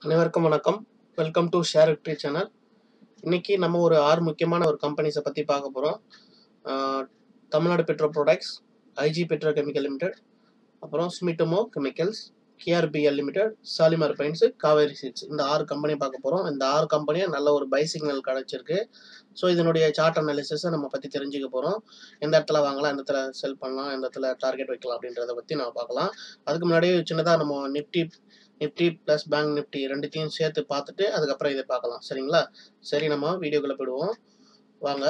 அனைவருக்கும் வணக்கம் welcome to share victory channel இன்னைக்கு நம்ம ஒரு ஆறு முக்கியமான ஒரு கம்பெனிஸை பற்றி பார்க்க போகிறோம் Tamil Nadu petro products IG petro chemical limited அப்புறம் Sumitomo chemicals KRPL limited Shalimar paints Kaveri seeds இந்த ஆறு கம்பெனி பார்க்க போகிறோம் இந்த ஆறு கம்பெனியும் நல்ல ஒரு பை சிக்னல் கிடச்சிருக்கு ஸோ இதனுடைய சார்ட் அனாலிசிஸை நம்ம பற்றி தெரிஞ்சுக்க போகிறோம் எந்த இடத்துல வாங்கலாம் எந்த இடத்துல செல் பண்ணலாம் எந்த இடத்துல டார்கெட் வைக்கலாம் அப்படின்றத பற்றி நம்ம பார்க்கலாம் அதுக்கு முன்னாடி சின்னதாக நம்ம Nifty Nifty plus bank Nifty ரெண்டுத்தையும் சேர்த்து பார்த்துட்டு அதுக்கப்புறம் இதை பார்க்கலாம் சரிங்களா சரி நம்ம வீடியோக்குள்ளே போயிடுவோம் வாங்க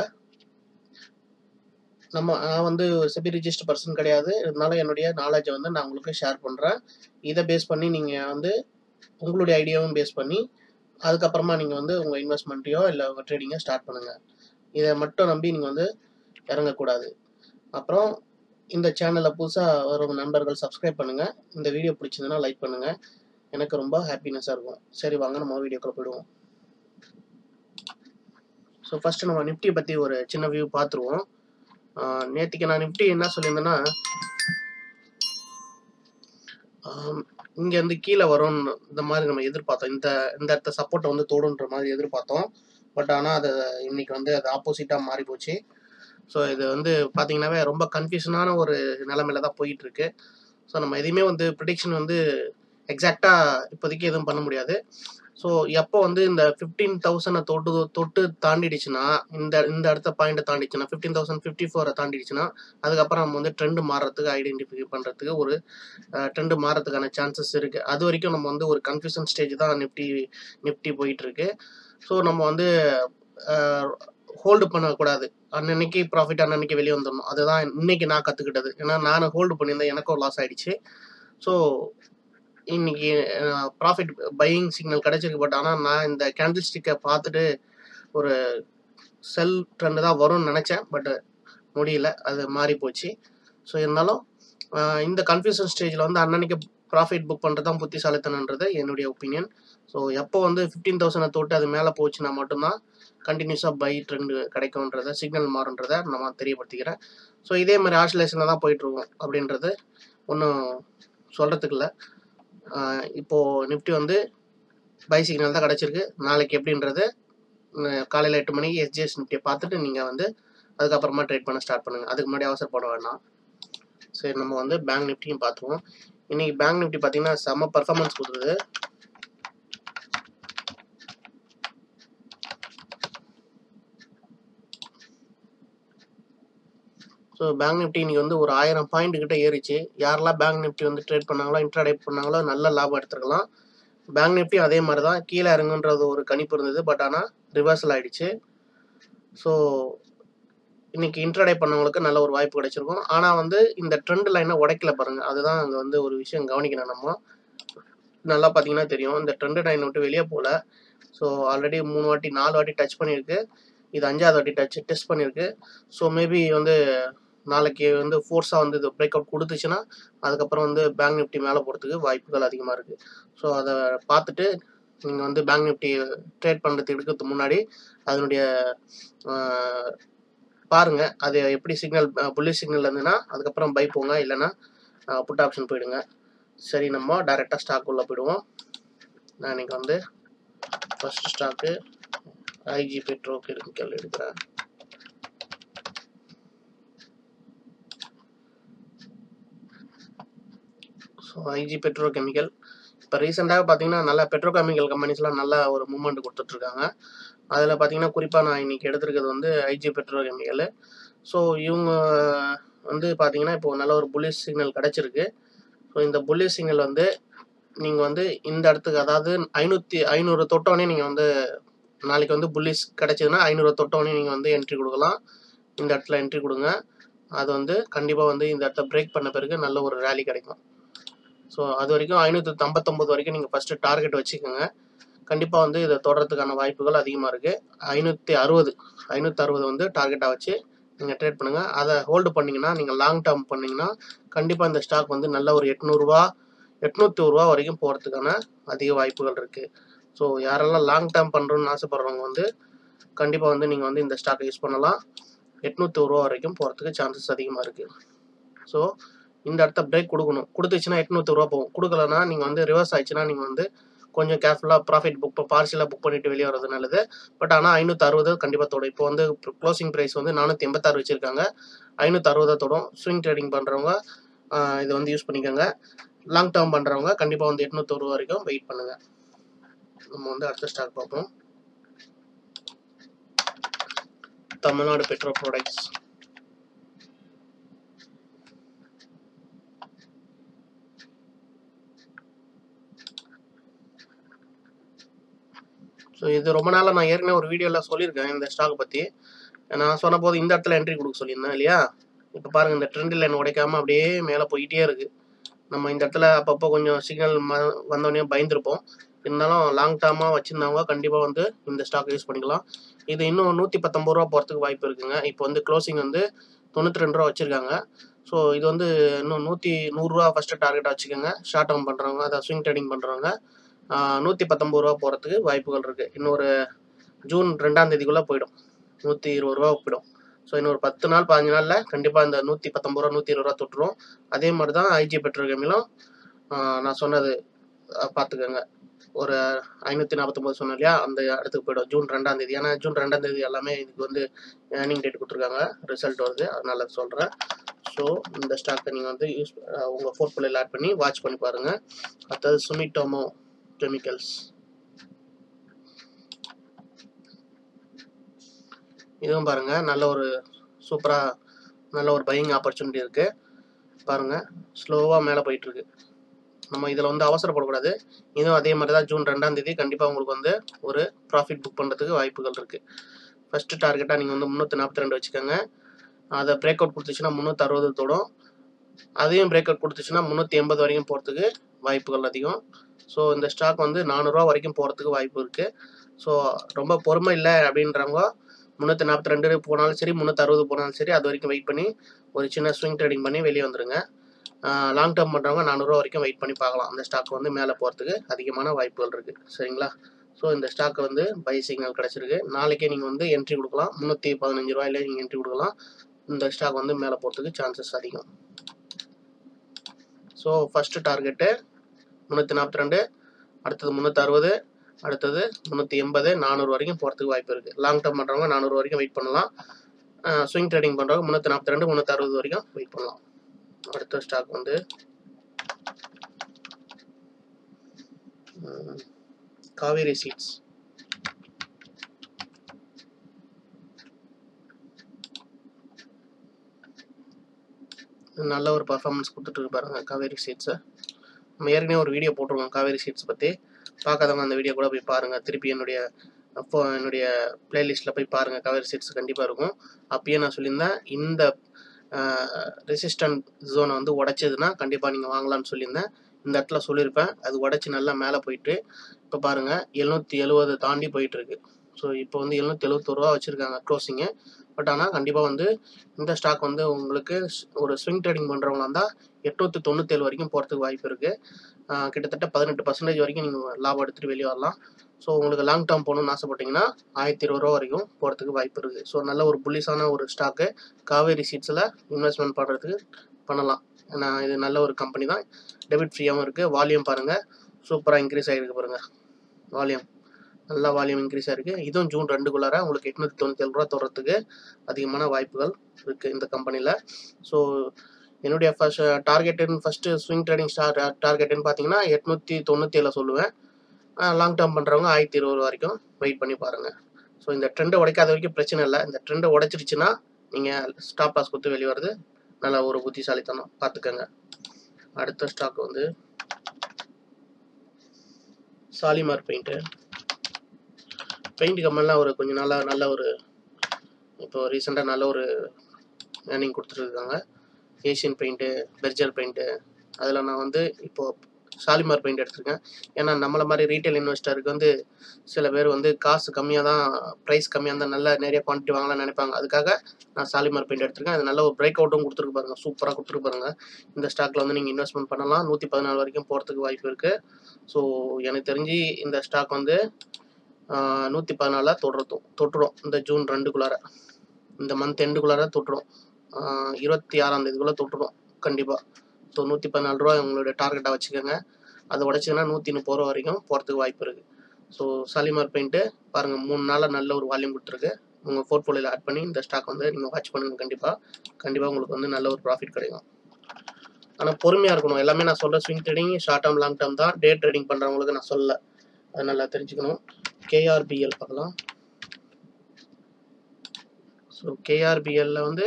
நம்ம நான் வந்து செபி ரிஜிஸ்டர் பர்சன் கிடையாது இருந்தாலும் என்னுடைய நாலேஜை வந்து நான் உங்களுக்கு ஷேர் பண்ணுறேன் இதை பேஸ் பண்ணி நீங்கள் வந்து உங்களுடைய ஐடியாவும் பேஸ் பண்ணி அதுக்கப்புறமா நீங்கள் வந்து உங்கள் இன்வெஸ்ட்மெண்ட்டையோ இல்லை உங்கள் ட்ரேடிங்கோ ஸ்டார்ட் பண்ணுங்கள் இதை மட்டும் நம்பி நீங்கள் வந்து இறங்கக்கூடாது அப்புறம் இந்த சேனலை புதுசாக வரும் நண்பர்கள் சப்ஸ்கிரைப் பண்ணுங்கள் இந்த வீடியோ பிடிச்சதுன்னா லைக் பண்ணுங்கள் எனக்கு ரொம்ப ஹாப்பினஸ்ஸாக இருக்கும் சரி வாங்க நம்ம வீடியோக்குள்ள போயிடுவோம் ஸோ ஃபஸ்ட்டு நம்ம நிஃப்டியை பற்றி ஒரு சின்ன வியூ பார்த்துருவோம் நேற்றுக்கு நான் நிஃப்டி என்ன சொல்லியிருந்தேன்னா இங்கேருந்து கீழே வரும்னு இந்த மாதிரி நம்ம எதிர்பார்த்தோம் இந்த இந்த இடத்த சப்போர்ட்டை வந்து தோடுன்ற மாதிரி எதிர்பார்த்தோம் பட் ஆனால் அது இன்னைக்கு வந்து அது ஆப்போசிட்டாக மாறி போச்சு ஸோ இது வந்து பார்த்தீங்கன்னாவே ரொம்ப கன்ஃபியூஷனான ஒரு நிலமையில தான் போயிட்டு இருக்கு ஸோ நம்ம எதையுமே வந்து ப்ரிடிக்ஷன் வந்து எக்ஸாக்டாக இப்போதைக்கு எதுவும் பண்ண முடியாது ஸோ எப்போ வந்து இந்த ஃபிஃப்டீன் தௌசண்டை தொட்டு தொட்டு தாண்டிடுச்சுன்னா இந்த இந்த இடத்த பாயிண்ட்டை தாண்டிச்சுன்னா ஃபிஃப்டீன் தௌசண்ட் ஃபிஃப்டி ஃபோரை தாண்டிடுச்சுன்னா அதுக்கப்புறம் நம்ம வந்து ட்ரெண்டு மாறுறதுக்கு ஐடென்டிஃபை பண்ணுறதுக்கு ஒரு ட்ரெண்டு மாறதுக்கான சான்சஸ் இருக்குது அது வரைக்கும் நம்ம வந்து ஒரு கன்ஃபியூஷன் ஸ்டேஜ் தான் நிஃப்டி நிஃப்டி போயிட்டு இருக்கு ஸோ நம்ம வந்து ஹோல்டு பண்ணக்கூடாது அன்னன்னைக்கு ப்ராஃபிட் அன்னன்னைக்கு வெளியே வந்துடணும் அதுதான் இன்னைக்கு நான் கற்றுக்கிட்டது ஏன்னா நான் ஹோல்டு பண்ணியிருந்தேன் எனக்கும் லாஸ் ஆயிடுச்சு ஸோ இன்னைக்கு ப்ராஃபிட் பையிங் சிக்னல் கிடைச்சிருக்கு பட் ஆனால் நான் இந்த கேண்டில் ஸ்டிக்கை பார்த்துட்டு ஒரு செல் ட்ரெண்டு தான் வரும்னு நினச்சேன் பட் முடியல அது மாறி போச்சு ஸோ இருந்தாலும் இந்த கன்ஃபியூஷன் ஸ்டேஜில் வந்து அன்னன்னைக்கு ப்ராஃபிட் புக் பண்ணுறது தான் புத்திசாலித்தனன்றது என்னுடைய ஒப்பீனியன் ஸோ எப்போ வந்து ஃபிஃப்டீன் தௌசண்டை தொட்டு அது மேலே போச்சுன்னா மட்டும்தான் கண்டினியூஸாக பை ட்ரெண்டு கிடைக்கும்ன்றத சிக்னல் மாறுன்றதை நம்ம தெரியப்படுத்திக்கிறேன் ஸோ இதே மாதிரி ஆசிலேஷனில் தான் போயிட்டுருக்கோம் அப்படின்றது ஒன்றும் சொல்கிறதுக்கு இல்லை இப்போது நிஃப்டி வந்து பை சிக்னல் தான் கிடச்சிருக்கு நாளைக்கு எப்படின்றது காலையில் எட்டு மணிக்கு எஸ்ஜிஎஸ் நிஃப்டியை பார்த்துட்டு நீங்கள் வந்து அதுக்கப்புறமா ட்ரேட் பண்ண ஸ்டார்ட் பண்ணுங்கள் அதுக்கு முன்னாடி அவசரப்பட வேணாம் சரி நம்ம வந்து பேங்க் நிஃப்டியும் பார்த்துருவோம் இன்றைக்கி பேங்க் நிஃப்டி பார்த்தீங்கன்னா செம்ம பர்ஃபார்மன்ஸ் கொடுக்குது ஸோ பேங்க் நிஃப்டி இன்னைக்கு வந்து ஒரு ஆயிரம் பாயிண்ட் கிட்ட ஏறிச்சு யாரெல்லாம் பேங்க் நிஃப்டி வந்து ட்ரேட் பண்ணாங்களோ இன்ட்ராடே பண்ணாங்களோ நல்ல லாபம் எடுத்துருக்கலாம் பேங்க் நிஃப்டி அதே மாதிரி தான் கீழே இறங்குன்றது ஒரு கணிப்பு இருந்தது பட் ஆனால் ரிவர்சல் ஆயிடுச்சு ஸோ இன்னைக்கு இன்ட்ராடே பண்ணவங்களுக்கு நல்ல ஒரு வாய்ப்பு கிடைச்சிருக்கும் ஆனால் வந்து இந்த ட்ரெண்ட் லைனை உடைக்கல பாருங்க அதுதான் அங்கே வந்து ஒரு விஷயம் கவனிக்கணும் நம்ம நல்லா பார்த்தீங்கன்னா தெரியும் இந்த ட்ரெண்ட் லைன் விட்டு வெளியே போகல ஸோ ஆல்ரெடி மூணு வாட்டி நாலு வாட்டி டச் பண்ணியிருக்கு இது அஞ்சாவது வாட்டி டச் டெஸ்ட் பண்ணியிருக்கு ஸோ மேபி வந்து நாளைக்கு வந்து ஃபோர்ஸாக வந்து இது பிரேக் அவுட் கொடுத்துச்சுன்னா அதுக்கப்புறம் வந்து பேங்க் நிஃப்டி மேலே போகிறதுக்கு வாய்ப்புகள் அதிகமாக இருக்குது ஸோ அதை பார்த்துட்டு நீங்கள் வந்து பேங்க் நிஃப்டி ட்ரேட் பண்ணுறதுக்கு எடுக்கிறதுக்கு முன்னாடி அதனுடைய பாருங்கள் அது எப்படி சிக்னல் புள்ளி சிக்னல் இருந்ததுன்னா அதுக்கப்புறம் பை போங்க இல்லைன்னா புட் ஆப்ஷன் போயிடுங்க சரி நம்ம டைரெக்டாக ஸ்டாக் உள்ளே போயிடுவோம் நான் இன்னைக்கு வந்து first stock IG petro chemical எடுக்கிறேன் ஸோ ஐஜி பெட்ரோ கெமிக்கல் இப்போ ரீசெண்டாக பார்த்தீங்கன்னா நல்லா பெட்ரோ கெமிக்கல் கம்பெனிஸ்லாம் நல்ல ஒரு மூமெண்ட் கொடுத்துட்ருக்காங்க அதில் பார்த்தீங்கன்னா குறிப்பாக நான் இன்றைக்கி எடுத்துருக்கிறது வந்து ஐஜி பெட்ரோ கெமிக்கல் ஸோ இவங்க வந்து பார்த்தீங்கன்னா இப்போ நல்ல ஒரு புல்லிஷ் சிக்னல் கிடச்சிருக்கு ஸோ இந்த புல்லிஷ் சிக்னல் வந்து நீங்கள் வந்து இந்த இடத்துக்கு அதாவது ஐநூற்றி ஐநூறு தொட்டோடனே நீங்கள் வந்து நாளைக்கு வந்து புல்லிஸ் கிடச்சிதுன்னா ஐநூறு தொட்டோடனே நீங்கள் வந்து என்ட்ரி கொடுக்கலாம் இந்த இடத்துல என்ட்ரி கொடுங்க அது வந்து கண்டிப்பாக வந்து இந்த இடத்த பிரேக் பண்ண பிறகு நல்ல ஒரு ரேலி கிடைக்கும் ஸோ அது வரைக்கும் ஐநூற்றி ஐம்பத்தொம்பது வரைக்கும் நீங்கள் ஃபஸ்ட்டு டார்கெட் வச்சுக்கோங்க கண்டிப்பாக வந்து இதை தொடரத்துக்கான வாய்ப்புகள் அதிகமாக இருக்குது ஐநூற்றி அறுபது ஐநூற்றி அறுபது வந்து டார்கெட்டாக வச்சு நீங்கள் ட்ரேட் பண்ணுங்கள் அதை ஹோல்டு பண்ணிங்கன்னா நீங்கள் லாங் டேர்ம் பண்ணிங்கன்னா கண்டிப்பாக இந்த ஸ்டாக் வந்து நல்ல ஒரு எட்நூறுரூவா எட்நூற்றி ரூபா வரைக்கும் போகிறதுக்கான அதிக வாய்ப்புகள் இருக்குது ஸோ யாரெல்லாம் லாங் டேர்ம் பண்ணுறோன்னு ஆசைப்பட்றவங்க வந்து கண்டிப்பாக வந்து நீங்கள் வந்து இந்த ஸ்டாக்கை யூஸ் பண்ணலாம் எட்நூற்றி ரூபா வரைக்கும் போகிறதுக்கு சான்சஸ் அதிகமாக இருக்குது ஸோ இந்த இடத்த பிரேக் கொடுக்கணும் கொடுத்துச்சுன்னா எட்நூற்றி ரூபா போகும் கொடுக்கலன்னா நீங்கள் வந்து ரிவர்ஸ் ஆயிடுச்சுன்னா நீங்கள் வந்து கொஞ்சம் கேர்ஃபுல்லாக ப்ராஃபிட் புக் பார்சலாக புக் பண்ணிட்டு வெளியே வரது நல்லது பட் ஆனால் ஐநூற்றி அறுபது கண்டிப்பாக தொடும் இப்போ வந்து க்ளோசிங் ப்ரைஸ் வந்து நானூற்றி எண்பத்தாறு வச்சுருக்காங்க ஐநூற்றி அறுபதை தொடும் ஸ்விங் ட்ரேடிங் பண்ணுறவங்க இதை வந்து யூஸ் பண்ணிக்கோங்க லாங் டேர்ம் பண்ணுறவங்க கண்டிப்பாக வந்து எட்நூத்தொரு வரைக்கும் வெயிட் பண்ணுங்கள் நம்ம வந்து அடுத்த ஸ்டாக் பார்ப்போம் தமிழ்நாடு பெட்ரோ ப்ராடக்ட்ஸ் ஸோ இது ரொம்ப நாளாக நான் ஏற்கனவே ஒரு வீடியோவில் சொல்லியிருக்கேன் இந்த ஸ்டாக் பற்றி நான் சொன்ன போது இந்த இடத்துல என்ட்ரி கொடுக்க சொல்லியிருந்தேன் இல்லையா இப்போ பாருங்கள் இந்த ட்ரெண்ட் லைன் உடைக்காமல் அப்படியே மேலே போயிட்டே இருக்குது நம்ம இந்த இடத்துல அப்பப்போ கொஞ்சம் சிக்னல் ம வந்தோடனே பயந்துருப்போம் இருந்தாலும் லாங் டேர்மாக வச்சுருந்தவங்க கண்டிப்பாக வந்து இந்த ஸ்டாக் யூஸ் பண்ணிக்கலாம் இது இன்னும் நூற்றி பத்தொம்பது ரூபா போகிறதுக்கு வாய்ப்பு இருக்குங்க இப்போ வந்து க்ளோசிங் வந்து தொண்ணூற்றி ரெண்டு ரூபா வச்சுருக்காங்க ஸோ இது வந்து இன்னும் நூற்றி நூறுரூவா ஃபஸ்ட்டு டார்கெட்டாக வச்சுக்கோங்க ஷார்ட் டேர்ம் பண்ணுறவங்க அதை ஸ்விங் ட்ரேடிங் பண்ணுறவங்க நூற்றி பத்தொம்பது ரூபா போகிறதுக்கு வாய்ப்புகள் இருக்குது இன்னொரு ஜூன் ரெண்டாம் தேதிக்குள்ளே போயிடும் நூற்றி இருபது ரூபா போயிடும் ஸோ இன்னொரு பத்து நாள் பதினஞ்சு நாளில் கண்டிப்பாக இந்த நூற்றி பத்தொம்பது ரூபா நூற்றி இருபது ரூபா தொட்டுரும் அதே மாதிரி தான் ஐஜி பெட்ரோகேமிலும் நான் சொன்னது பார்த்துக்கோங்க ஒரு ஐநூற்றி நாற்பத்தொம்பது சொன்னேன் இல்லையா அந்த இடத்துக்கு போய்டும் ஜூன் ரெண்டாம் தேதி ஏன்னா ஜூன் ரெண்டாம் தேதி எல்லாமே இதுக்கு வந்து ஏர்னிங் டேட் கொடுத்துருக்காங்க ரிசல்ட் வருது அதனால சொல்கிறேன் ஸோ இந்த ஸ்டாக்கை நீங்கள் வந்து யூஸ் உங்கள் போர்ட்ஃபோலியோவில் ஆட் பண்ணி வாட்ச் பண்ணி பாருங்கள் அடுத்தது சுமிட்டோமோ கெமிக்கல்ஸ் இதுவும் பாருங்கள் நல்ல ஒரு சூப்பராக நல்ல ஒரு பையிங் ஆப்பர்ச்சுனிட்டி இருக்குது பாருங்கள் ஸ்லோவாக மேலே போயிட்டுருக்கு நம்ம இதில் வந்து அவசரப்படக்கூடாது இதுவும் அதே மாதிரி தான் ஜூன் ரெண்டாம் தேதி கண்டிப்பாக உங்களுக்கு வந்து ஒரு ப்ராஃபிட் புக் பண்ணுறதுக்கு வாய்ப்புகள் இருக்குது ஃபஸ்ட்டு டார்கெட்டாக நீங்கள் வந்து முந்நூற்றி நாற்பத்தி ரெண்டு வச்சுக்கோங்க அதை பிரேக் அவுட் கொடுத்துச்சுன்னா முந்நூற்றி அறுபது தொடும் அதையும் பிரேக் அவுட் கொடுத்துச்சுன்னா முந்நூற்றி எண்பது வரைக்கும் போகிறதுக்கு வாய்ப்புகள் அதிகம் ஸோ இந்த ஸ்டாக் வந்து நானூறுரூவா வரைக்கும் போகிறதுக்கு வாய்ப்பு இருக்குது ஸோ ரொம்ப பொறுமை இல்லை அப்படின்றவங்க முந்நூற்றி நாற்பத்தி ரெண்டு போனாலும் சரி முந்நூற்றி அறுபது போனாலும் சரி அது வரைக்கும் வெயிட் பண்ணி ஒரு சின்ன ஸ்விங் ட்ரேடிங் பண்ணி வெளியே வந்துருங்க லாங் டேர்ம் பண்ணுறவங்க நானூறுரூவா வரைக்கும் வெயிட் பண்ணி பார்க்கலாம் அந்த ஸ்டாக் வந்து மேலே போகிறதுக்கு அதிகமான வாய்ப்புகள் இருக்குது சரிங்களா ஸோ இந்த ஸ்டாக் வந்து பை சிக்னல் கிடச்சிருக்கு நாளைக்கே நீங்கள் வந்து என்ட்ரி கொடுக்கலாம் முந்நூற்றி பதினஞ்சு ரூபாயில நீங்கள் என்ட்ரி கொடுக்கலாம் இந்த ஸ்டாக் வந்து மேலே போகிறதுக்கு சான்சஸ் அதிகம் ஸோ ஃபஸ்ட்டு டார்கெட்டு முந்நூற்றி நாற்பத்தி ரெண்டு அடுத்தது முந்நூற்றி அறுபது அடுத்தது முந்நூற்றி எண்பது நானூறு வரைக்கும் போகிறதுக்கு வாய்ப்பு இருக்குது லாங் டேர்ம் பண்ணுறவங்க நானூறு வரைக்கும் வெயிட் பண்ணலாம் ஸ்விங் ட்ரேடிங் பண்ணுறவங்க முந்நூற்றி நாற்பத்தி ரெண்டு முந்நூற்றி அறுபது வரைக்கும் வெயிட் பண்ணலாம் அடுத்த ஸ்டாக் வந்து காவேரி சீட்ஸ் நல்ல ஒரு பர்ஃபார்மன்ஸ் கொடுத்துட்டு பாருங்க காவேரி சீட்ஸை நம்ம ஏற்கனவே ஒரு வீடியோ போட்டிருக்கோம் காவேரி சீட்ஸ் பற்றி பார்க்காதவங்க அந்த வீடியோ கூட போய் பாருங்கள் திருப்பி என்னுடைய அப்போ என்னுடைய பிளேலிஸ்ட்டில் போய் பாருங்கள் காவேரி சீட்ஸ் கண்டிப்பாக இருக்கும் அப்பயே நான் சொல்லியிருந்தேன் இந்த ரெசிஸ்டன்ட் ஜோனை வந்து உடைச்சதுன்னா கண்டிப்பாக நீங்கள் வாங்கலாம்னு சொல்லியிருந்தேன் இந்த இடத்துல சொல்லியிருப்பேன் அது உடச்சி நல்லா மேலே போயிட்டு இப்போ பாருங்கள் எழுநூற்றி எழுபது தாண்டி போயிட்டுருக்கு ஸோ இப்போ வந்து எழுநூற்றி எழுபத்தோருவா வச்சுருக்காங்க க்ளோசிங்கு பட் ஆனால் கண்டிப்பாக வந்து இந்த ஸ்டாக் வந்து உங்களுக்கு ஒரு ஸ்விங் ட்ரேடிங் பண்ணுறவங்களா இருந்தால் எட்நூற்றி தொண்ணூற்றேழு வரைக்கும் போகிறதுக்கு வாய்ப்பு இருக்குது கிட்டத்தட்ட பதினெட்டு பர்சன்டேஜ் வரைக்கும் நீங்கள் லாபம் எடுத்துகிட்டு வெளியே வரலாம் ஸோ உங்களுக்கு லாங் டேர்ம் போகணும்னு ஆசைப்பட்டீங்கன்னா ஆயிரத்தி இருபது ரூபா வரைக்கும் போகிறதுக்கு வாய்ப்பு இருக்குது ஸோ நல்ல ஒரு புல்லிஸான ஒரு ஸ்டாக்கு காவேரி சீட்ஸில் இன்வெஸ்ட்மெண்ட் பண்ணுறதுக்கு பண்ணலாம் ஏன்னா இது நல்ல ஒரு கம்பெனி தான் டெபிட் ஃப்ரீயாகவும் இருக்குது வால்யூம் பாருங்கள் சூப்பராக இன்க்ரீஸ் ஆகிருக்கு பாருங்கள் வால்யூம் நல்லா வால்யூம் இன்க்ரீஸ் ஆகிருக்கு இதுவும் ஜூன் ரெண்டுக்குள்ளார உங்களுக்கு எட்நூற்றி தொண்ணூற்றி ரூபா தோறதுக்கு அதிகமான வாய்ப்புகள் இருக்குது இந்த கம்பெனியில் ஸோ என்னுடைய ஃபர்ஸ்ட் டார்கெட்டுன்னு ஃபஸ்ட்டு ஸ்விங் ட்ரேடிங் ஸ்டார் டார்கெட்டுன்னு பார்த்தீங்கன்னா எட்நூற்றி தொண்ணூற்றி ஏழு சொல்லுவேன் லாங் டேர்ம் பண்ணுறவங்க ஆயிரத்தி இருபது வரைக்கும் வெயிட் பண்ணி பாருங்கள் ஸோ இந்த ட்ரெண்டை உடைக்காத வரைக்கும் பிரச்சனை இல்லை இந்த ட்ரெண்டை உடைச்சிருச்சுன்னா நீங்கள் ஸ்டாப் லாஸ் கொடுத்து வெளியே வருது நல்ல ஒரு புத்திசாலித்தனம் பார்த்துக்கோங்க அடுத்த ஸ்டாக் வந்து சாலிமார் பெயிண்ட்டு பெயிண்ட் கம்பெனிலாம் ஒரு கொஞ்சம் நாளா நல்ல ஒரு இப்போ ரீசெண்டாக நல்ல ஒரு ஏர்னிங் கொடுத்துருக்காங்க ஏஷியன் பெயிண்ட்டு பெர்ஜர் பெயிண்ட்டு அதில் நான் வந்து இப்போது ஷாலிமார் பெயிண்ட் எடுத்திருக்கேன் ஏன்னா நம்மளை மாதிரி ரீட்டைல் இன்வெஸ்டருக்கு வந்து சில பேர் வந்து காசு கம்மியாக தான் ப்ரைஸ் கம்மியாக இருந்தால் நல்ல நிறைய குவான்டிட்டி வாங்கலாம்னு நினைப்பாங்க அதுக்காக நான் ஷாலிமார் பெயிண்ட் எடுத்திருக்கேன் அது நல்ல ஒரு பிரேக் அவுட்டும் கொடுத்துருக்கு பாருங்க சூப்பராக கொடுத்துருக்கு பாருங்க இந்த ஸ்டாக்கில் வந்து நீங்கள் இன்வெஸ்ட்மெண்ட் பண்ணலாம் நூற்றி பதினாலு வரைக்கும் போகிறதுக்கு வாய்ப்பு இருக்குது ஸோ எனக்கு தெரிஞ்சு இந்த ஸ்டாக் வந்து நூற்றி பதினாலில் தொடுறதும் தொட்டுரும் இந்த ஜூன் ரெண்டுக்குள்ளார இந்த மந்த் எண்டுக்குள்ளார தொட்டுரும் இருபத்தி ஆறாம் தேதிக்குள்ளே தொட்டுரும் கண்டிப்பாக ஸோ நூற்றி பதினாலு ரூபா உங்களுடைய டார்கெட்டாக வச்சுக்கோங்க அது உடைச்சதுன்னா நூற்றி முப்பது ரூபா வரைக்கும் போகிறதுக்கு வாய்ப்பு இருக்குது ஸோ சாலிமார் பெயிண்ட்டு பாருங்கள் மூணு நாளில் நல்ல ஒரு வால்யூம் கொடுத்துருக்கு உங்கள் போர்ட்ஃபோலியோவில் ஆட் பண்ணி இந்த ஸ்டாக் வந்து நீங்கள் வாட்ச் பண்ணுங்க கண்டிப்பாக கண்டிப்பாக உங்களுக்கு வந்து நல்ல ஒரு ப்ராஃபிட் கிடைக்கும் ஆனால் பொறுமையாக இருக்கணும் எல்லாமே நான் சொல்கிற swing trading short term long term தான் டே ட்ரேடிங் பண்ணுறவங்களுக்கு நான் சொல்லல அது நல்லா தெரிஞ்சுக்கணும் கேஆர்பிஎல் பார்க்கலாம் ஸோ கேஆர்பிஎல்ல வந்து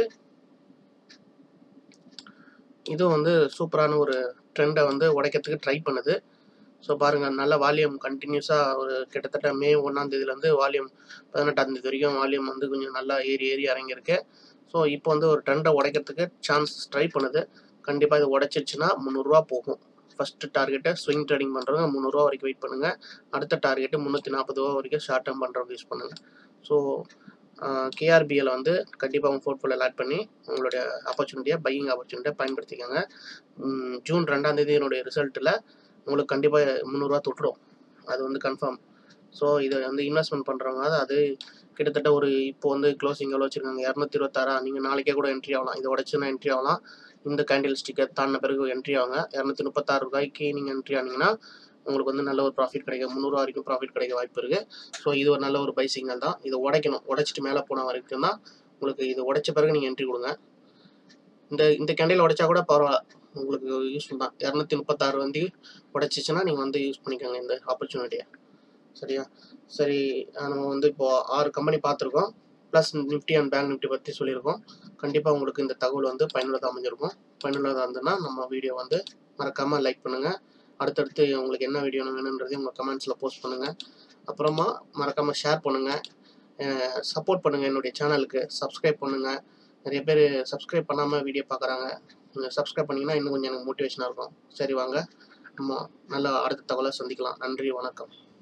இதுவும் வந்து சூப்பரான ஒரு ட்ரெண்டை வந்து உடைக்கிறதுக்கு ட்ரை பண்ணுது ஸோ பாருங்கள் நல்ல வால்யூம் கண்டினியூஸாக ஒரு கிட்டத்தட்ட மே ஒன்றாம் தேதியிலேருந்து வால்யூம் பதினெட்டாம் தேதி வரைக்கும் வால்யூம் வந்து கொஞ்சம் நல்லா ஏறி ஏறி இறங்கியிருக்கு ஸோ இப்போ வந்து ஒரு ட்ரெண்டை உடைக்கிறதுக்கு சான்ஸ் ட்ரை பண்ணுது கண்டிப்பாக இது உடைச்சிருச்சுன்னா முந்நூறுரூவா போகும் ஃபஸ்ட்டு டார்கெட்டை ஸ்விங் ட்ரேடிங் பண்ணுறவங்க முந்நூறுரூவா வரைக்கும் வெயிட் பண்ணுங்கள் அடுத்த டார்கெட்டு முந்நூற்றி நாற்பது ரூபா வரைக்கும் ஷார்ட் டேர்ம் பண்ணுறவங்க யூஸ் பண்ணுங்கள் ஸோ கேஆர்பிஎல் வந்து கண்டிப்பாக உங்கள் போர்ட்ஃபோலியோ ஆட் பண்ணி உங்களுடைய ஆப்பர்ச்சுனிட்டியை பையிங் ஆப்பர்ச்சுனிட்டியை பயன்படுத்திக்கோங்க ம், ஜூன் ரெண்டாம் தேதி என்னுடைய ரிசல்ட்டில் உங்களுக்கு கண்டிப்பாக முந்நூறுரூவா தொட்டுடும் அது வந்து கன்ஃபார்ம் ஸோ இதை வந்து இன்வெஸ்ட்மெண்ட் பண்ணுறவங்க அது கிட்டத்தட்ட ஒரு இப்போ வந்து க்ளோசிங் எவ்வளோ வச்சுருக்காங்க இரநூத்தி இருபத்தாறா நீங்கள் நாளைக்கே கூட என்ட்ரி ஆகலாம் இதை உடச்சுன்னா என்ட்ரி ஆகலாம் இந்த கேண்டில் ஸ்டிக்கர் தாண்டின பிறகு என்ட்ரி ஆகுங்க இரநூத்தி முப்பத்தாறு ரூபாய்க்கு நீங்கள் என்ட்ரி ஆனீங்கன்னா உங்களுக்கு வந்து நல்ல ஒரு ப்ராஃபிட் கிடைக்கும் முந்நூறுவா வரைக்கும் ப்ராஃபிட் கிடைக்க வாய்ப்பு இருக்குது ஸோ இது ஒரு நல்ல ஒரு பை சிக்னல் தான் இதை உடைக்கணும் உடைச்சிட்டு மேலே போன வரைக்கும் தான் உங்களுக்கு இது உடைச்ச பிறகு நீங்கள் என்ட்ரி கொடுங்க இந்த இந்த கேண்டில் உடைச்சா கூட பரவாயில்ல உங்களுக்கு யூஸ்ஃபுல் தான் இரநூத்தி முப்பத்தாறு வந்து உடைச்சிச்சுன்னா நீங்கள் வந்து யூஸ் பண்ணிக்கோங்க இந்த ஆப்பர்ச்சுனிட்டியை சரியா சரி அஹ் நம்ம வந்து இப்போ ஆறு கம்பெனி பார்த்துருக்கோம் plus Nifty and bank Nifty பற்றி சொல்லியிருக்கோம் கண்டிப்பாக உங்களுக்கு இந்த தகவல் வந்து பயனுள்ளதாக அமைஞ்சிருக்கும் பயனுள்ளதாக இருந்ததுன்னா நம்ம வீடியோ வந்து மறக்காமல் லைக் பண்ணுங்கள் அடுத்தடுத்து உங்களுக்கு என்ன வீடியோ வேணுன்றதையும் உங்கள் கமெண்ட்ஸில் போஸ்ட் பண்ணுங்கள் அப்புறமா மறக்காமல் ஷேர் பண்ணுங்கள் சப்போர்ட் பண்ணுங்கள் என்னுடைய சேனலுக்கு சப்ஸ்கிரைப் பண்ணுங்கள் நிறைய பேர் சப்ஸ்கிரைப் பண்ணாமல் வீடியோ பார்க்குறாங்க நீங்கள் சப்ஸ்கிரைப் பண்ணிங்கன்னா இன்னும் கொஞ்சம் எனக்கு மோட்டிவேஷனாக இருக்கும் சரி வாங்க நம்ம நல்ல அடுத்த தகவலை சந்திக்கலாம் நன்றி வணக்கம்